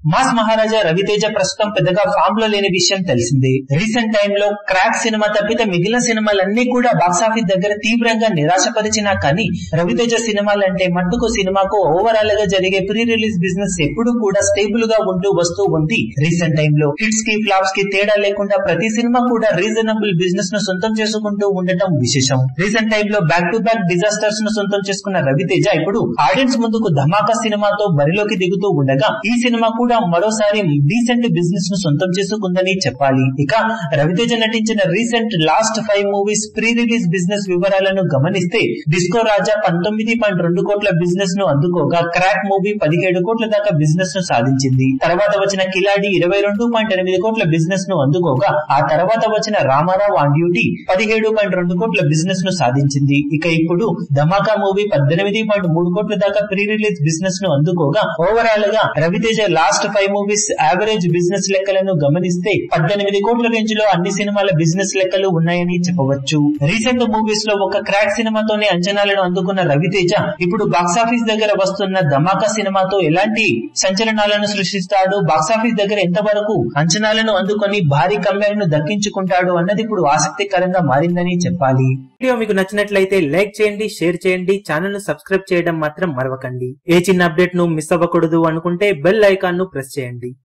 mass మహారాజా రవితేజ ప్రస్తుతం పెద్దగా form లో లేని విషయం తెలిసిందే రీసెంట్ టైమ్ లో క్రాక్ సినిమా తప్పితే మిగిలిన సినిమాలన్నీ కూడా బాక్సాఫీస్ దగ్గర తీవ్రంగా నిరాశపరిచినా కానీ రవితేజ సినిమాలంటే మట్టుకు సినిమాకు ఓవరాల్ గా జరిగే ప్రీ రిలీజ్ బిజినెస్ ఎప్పుడు కూడా స్టేబుల్ గా ఉంటూ వస్తూ ఉంది రీసెంట్ టైమ్ లో హిట్స్ కి ఫ్లాప్స్ కి తేడా లేకుండా ప్రతి సినిమా కూడా రీజనబుల్ బిజినెస్ ను సొంతం చేసుకుంటూ ఉండటం విశేషం రీసెంట్ టైమ్ లో బ్యాక్ టు బ్యాక్ డిజాస్టర్స్ ను సొంతం చేసుకున్న రవితేజ ఇప్పుడు ఆడియన్స్ ముందుకు ధమాకా సినిమాతో బరిలోకి దిగుతూ ఉండగా ఈ సినిమా కూడా మరోసారి డీసెంట్ బిజినెస్ ను సొంతం చేసుకుందని చెప్పాలి ఇక రవితేజ నటించిన recent last five movies pre release business వివరాలను గమనిస్తే డిస్కో రాజా పంతొమ్మిది పాయింట్ రెండు కోట్ల బిజినెస్ ను అందుకోగా క్రాక్ మూవీ పదిహేడు కోట్ల దాకా బిజినెస్ ను సాధించింది తర్వాత వచ్చిన కిలాడి ఇరవై రెండు పాయింట్ ఎనిమిది కోట్ల బిజినెస్ ను అందుకోగా ఆ తర్వాత వచ్చిన రామారావు ఆన్ డ్యూటీ పదిహేడు పాయింట్ రెండు కోట్ల బిజినెస్ ను సాధించింది ఇక ఇప్పుడు ధమాకా మూవీ పద్దెనిమిది పాయింట్ మూడు కోట్ల దాకా ప్రీ రిలీజ్ బిజినెస్ ను అందుకోగా ఓవరాల్ గా Raviteja last five movies average business లెక్కలను గమనిస్తే పద్దెనిమిది కోట్ల రేంజ్ లో అన్ని సినిమాల బిజినెస్ లెక్కలు ఉన్నాయని చెప్పవచ్చు రీసెంట్ మూవీస్ లో ఒక క్రాక్ సినిమాతోనే అంచనాలను అందుకున్న రవితేజ ఇప్పుడు బాక్సాఫీస్ దగ్గర వస్తున్న ధమాకా సినిమాతో ఎలాంటి సంచలనాలను సృష్టిస్తాడు బాక్సాఫీస్ దగ్గర ఎంతవరకు అంచనాలను అందుకొని భారీ కమ్మెలను దక్కించుకుంటాడు అన్నది ఇప్పుడు ఆసక్తికరంగా మారిందని చెప్పాలి వీడియో మీకు నచ్చినట్లయితే లైక్ చేయండి షేర్ చేయండి ఛానల్ ను సబ్స్క్రైబ్ చేయడం మాత్రం మరవకండి ఏ చిన్న అప్డేట్ ను మిస్ అవ్వకూడదు అనుకుంటే బెల్ ఐకాన్ ను ప్రెస్ చేయండి